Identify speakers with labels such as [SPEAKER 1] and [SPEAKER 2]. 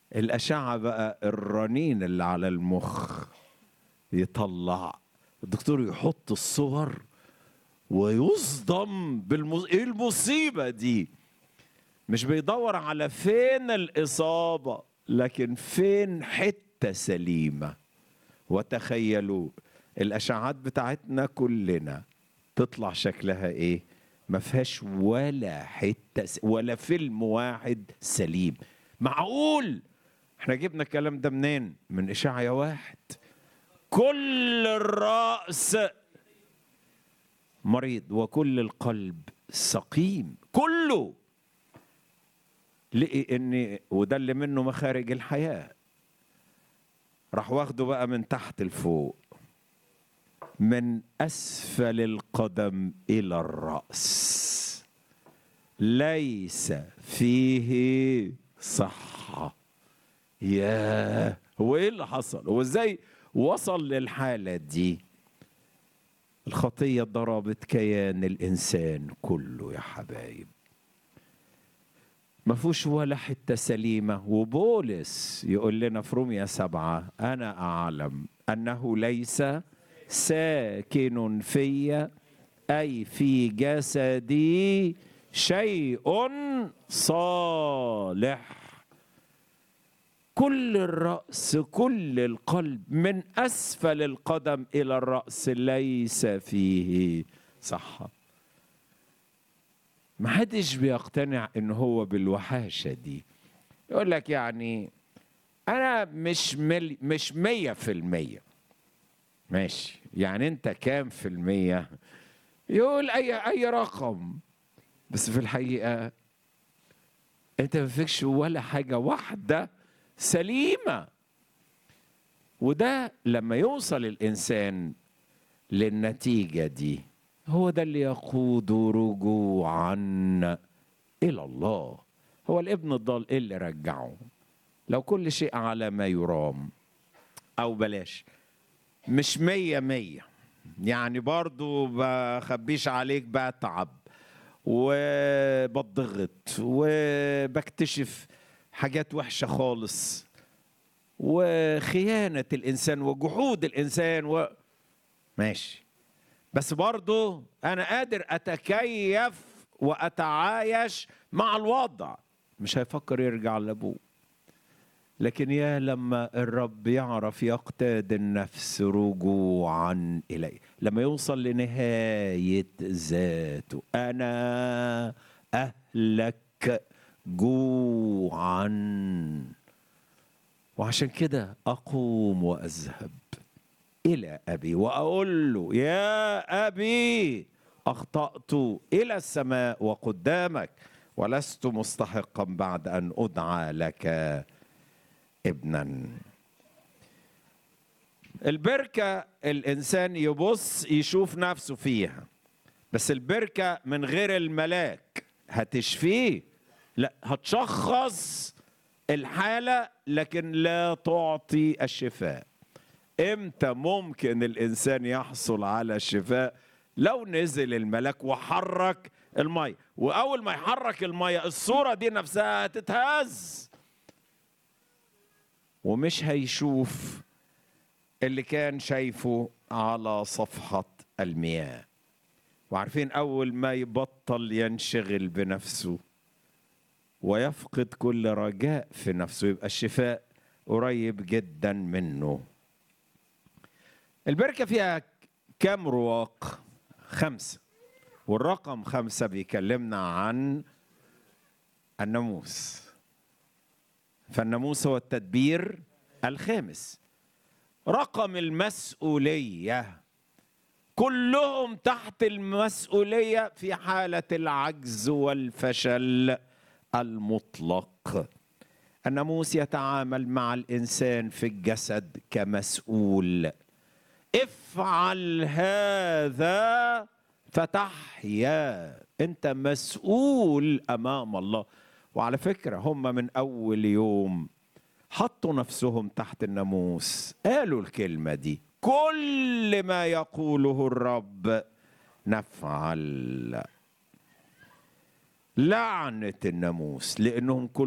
[SPEAKER 1] الأشعة بقى الرنين اللي على المخ يطلع الدكتور يحط الصور ويصدم بالمص... ايه المصيبة دي مش بيدور على فين الإصابة لكن فين حتة سليمة وتخيلوا الأشعات بتاعتنا كلنا تطلع شكلها ايه ما فيهاش ولا حتة س- ولا فيلم واحد سليم معقول احنا جبنا الكلام ده منين من إشعيا واحد كل الرأس مريض وكل القلب سقيم كله لقي ان وده اللي منه مخارج الحياه راح واخده بقى من تحت لفوق من اسفل القدم الى الراس ليس فيه صحه ياه هو ايه اللي حصل هو ازاي وصل للحاله دي الخطيه ضربت كيان الانسان كله يا حبايب ما فيهوش ولا حته سليمه وبولس يقول لنا في روميا سبعه انا اعلم انه ليس ساكن في اي في جسدي شيء صالح كل الرأس كل القلب من أسفل القدم إلى الرأس ليس فيه صحة ما حدش بيقتنع إن هو بالوحاشة دي يقول لك يعني أنا مش مل مش مية في المية ماشي يعني أنت كام في المية يقول أي أي رقم بس في الحقيقة أنت ما فيكش ولا حاجة واحدة سليمة وده لما يوصل الإنسان للنتيجة دي هو ده اللي يقود رجوعا إلى الله هو الابن الضال إيه اللي رجعه لو كل شيء على ما يرام أو بلاش مش مية مية يعني برضو بخبيش عليك بتعب وبضغط وبكتشف حاجات وحشة خالص وخيانة الإنسان وجحود الإنسان و... ماشي بس برضو أنا قادر أتكيف وأتعايش مع الوضع مش هيفكر يرجع لأبوه لكن يا لما الرب يعرف يقتاد النفس رجوعا إليه لما يوصل لنهاية ذاته أنا أهلك جوعا وعشان كده اقوم واذهب الى ابي واقول له يا ابي اخطات الى السماء وقدامك ولست مستحقا بعد ان ادعى لك ابنا البركه الانسان يبص يشوف نفسه فيها بس البركه من غير الملاك هتشفيه لا هتشخص الحالة لكن لا تعطي الشفاء امتى ممكن الانسان يحصل على الشفاء لو نزل الملاك وحرك المية واول ما يحرك المية الصورة دي نفسها هتتهز ومش هيشوف اللي كان شايفه على صفحة المياه وعارفين اول ما يبطل ينشغل بنفسه ويفقد كل رجاء في نفسه يبقى الشفاء قريب جدا منه البركة فيها كام رواق خمسة والرقم خمسة بيكلمنا عن الناموس فالناموس هو التدبير الخامس رقم المسؤولية كلهم تحت المسؤولية في حالة العجز والفشل المطلق الناموس يتعامل مع الانسان في الجسد كمسؤول افعل هذا فتحيا انت مسؤول امام الله وعلى فكره هم من اول يوم حطوا نفسهم تحت الناموس قالوا الكلمه دي كل ما يقوله الرب نفعل لعنة الناموس لأنهم كل